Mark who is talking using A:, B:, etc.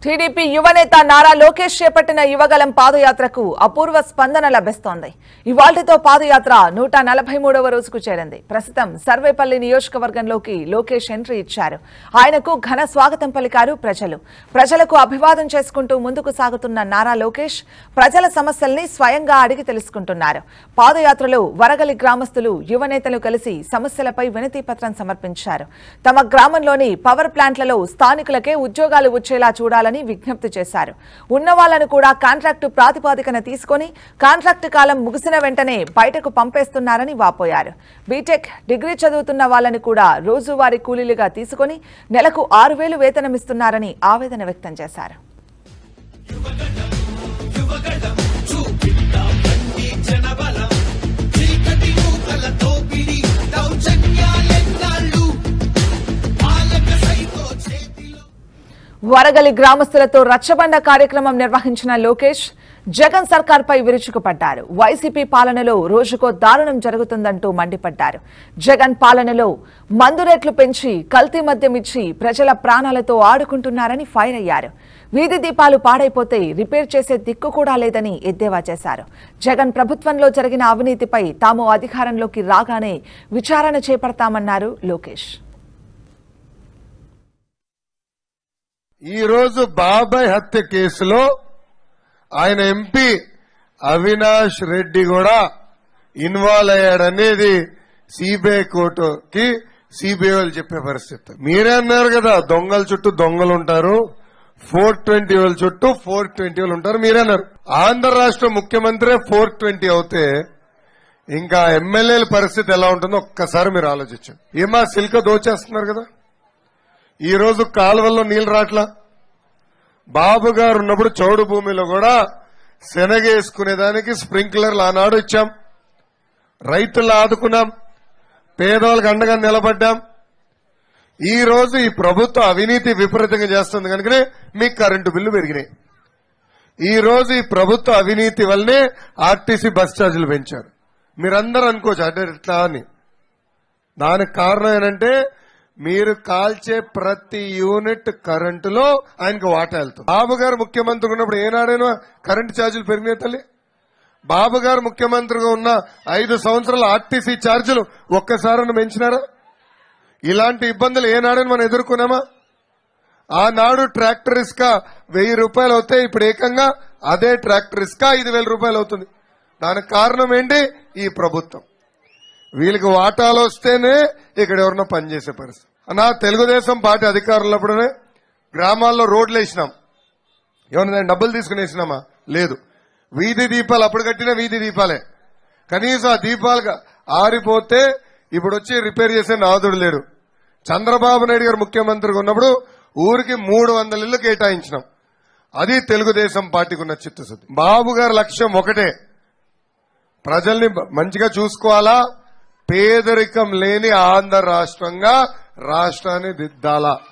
A: TDP యువనేత నారా లోకేష్ చేపట్టిన యువగలం పాదయాత్రకు అపూర్వ స్పందన లభిస్తోంది ఇవాళ్టితో పాదయాత్ర నూట నలభై మూడవ రోజుకు చేరింది ప్రస్తుతం సర్వేపల్లి నియోజకవర్గంలోకి లోకేష్ ఎంట్రీ ఇచ్చారు ఆయనకు ఘన స్వాగతం పలికారు ప్రజలు ప్రజలకు అభివాదం చేసుకుంటూ ముందుకు సాగుతున్న నారా లోకేష్ ప్రజల సమస్యల్ని స్వయంగా అడిగి తెలుసుకుంటున్నారు పాదయాత్రలో వరగలి గ్రామస్తులు యువనేతలు కలిసి సమస్యలపై వినతి పత్రం సమర్పించారు తమ గ్రామంలోని పవర్ ప్లాంట్లలో స్థానికులకే ఉద్యోగాలు వచ్చేలా చూడాలని విజ్ఞప్తి చేశారు ఉన్న వాళ్లను కూడా కాంట్రాక్టు ప్రాతిపాదికన తీసుకొని కాంట్రాక్టు కాలం ముగిసిన వెంటనే బయటకు పంపేస్తున్నారని వాపోయారు బీటెక్ డిగ్రీ చదువుతున్న వాళ్ళని కూడా రోజువారీ కూలీలుగా తీసుకొని నెలకు ఆరు వేలు వేతనమిస్తున్నారని ఆవేదన వ్యక్తం చేశారు వరగలి గ్రామస్తులతో రచ్చబండ కార్యక్రమం నిర్వహించిన లోకేష్ జగన్ సర్కార్పై విరుచుకుపడ్డారు వైసీపీ పాలనలో రోజుకో దారుణం జరుగుతుందంటూ మండిపడ్డారు జగన్ పాలనలో మందు రేట్లు పెంచి కల్తీ మద్యం ఇచ్చి ప్రజల ప్రాణాలతో ఆడుకుంటున్నారని ఫైర్ అయ్యారు వీధి దీపాలు పాడైపోతే రిపేర్ చేసే దిక్కు కూడా లేదని ఎద్దేవా చేశారు జగన్ ప్రభుత్వంలో జరిగిన అవినీతిపై తాము అధికారంలోకి రాగానే విచారణ చేపడతామన్నారు లోకేష్
B: ఈ రోజు బాబాయ్ హత్య కేసులో ఆయన ఎంపీ అవినాష్ రెడ్డి కూడా ఇన్వాల్వ్ అయ్యాడనేది సిబిఐ కోర్టుకి సిబిఐ వాళ్ళు చెప్పే పరిస్థితి మీరే అన్నారు కదా దొంగల చుట్టూ దొంగలు ఉంటారు ఫోర్ ట్వంటీ వాళ్ళ చుట్టూ ఫోర్ ట్వంటీ వాళ్ళు ఉంటారు మీరే అన్నారు ఆంధ్ర రాష్ట్ర ముఖ్యమంత్రి ఫోర్ ట్వంటీ అవుతే ఇంకా ఎమ్మెల్యేల పరిస్థితి ఎలా ఉంటుందో ఒక్కసారి మీరు ఆలోచించండి ఏమా సిల్క దోచేస్తున్నారు కదా ఈ రోజు కాలువల్లో నీళ్లు రాట్లా బాబు గారు ఉన్నప్పుడు చౌడు భూమిలో కూడా శనగేసుకునేదానికి స్ప్రింక్లర్లు ఆనాడు ఇచ్చాం రైతులను ఆదుకున్నాం పేదవాళ్ళకి అండగా నిలబడ్డాం ఈ రోజు ఈ ప్రభుత్వం అవినీతి విపరీతంగా చేస్తుంది కనుకనే మీకు కరెంటు బిల్లు పెరిగినాయి ఈ రోజు ఈ ప్రభుత్వ అవినీతి వల్లనే ఆర్టీసీ బస్ ఛార్జీలు పెంచారు మీరందరూ అనుకోవచ్చు అంటే ఇట్లా అని దానికి కారణం ఏంటంటే మీరు కాల్చే ప్రతి యూనిట్ కరెంటులో ఆయనకు వాటా వెళ్తుంది బాబు గారు ముఖ్యమంత్రి ఉన్నప్పుడు ఏనాడైనా కరెంటు ఛార్జీలు పెరిగినాయి తల్లి బాబు గారు ముఖ్యమంత్రిగా ఉన్న ఐదు సంవత్సరాల ఆర్టీసీ ఛార్జీలు ఒక్కసారి పెంచినారా ఇలాంటి ఇబ్బందులు ఏనాడని మనం ఎదుర్కొన్నామా ఆనాడు ట్రాక్టర్ ఇసుక వెయ్యి రూపాయలు అవుతాయి ఇప్పుడు ఏకంగా అదే ట్రాక్టర్ ఇసుక ఐదు వేల రూపాయలు అవుతుంది దానికి కారణం ఏంటి ఈ ప్రభుత్వం వీళ్ళకి వాటాలు వస్తేనే ఇక్కడ ఎవరన్నా పనిచేసే పరిస్థితి నా తెలుగుదేశం పార్టీ అధికారంలో అప్పుడే గ్రామాల్లో రోడ్లు వేసినాం ఏమన్నా డబ్బులు తీసుకుని వేసినామా లేదు వీధి దీపాలు అప్పుడు కట్టిన వీధి దీపాలే కనీసం ఆ దీపాలు ఆరిపోతే ఇప్పుడు వచ్చి రిపేర్ చేసే నాదుడు లేడు చంద్రబాబు నాయుడు గారు ముఖ్యమంత్రిగా ఉన్నప్పుడు ఊరికి మూడు వందల ఇళ్లు కేటాయించినాం అది తెలుగుదేశం పార్టీకి ఉన్న చిత్తశుద్ధి బాబు గారి లక్ష్యం ఒకటే ప్రజల్ని బ- మంచిగా చూసుకోవాలా పేదరికం లేని ఆంధ్ర రాష్ట్రంగా రాష్ట్రాన్ని దిద్దాలా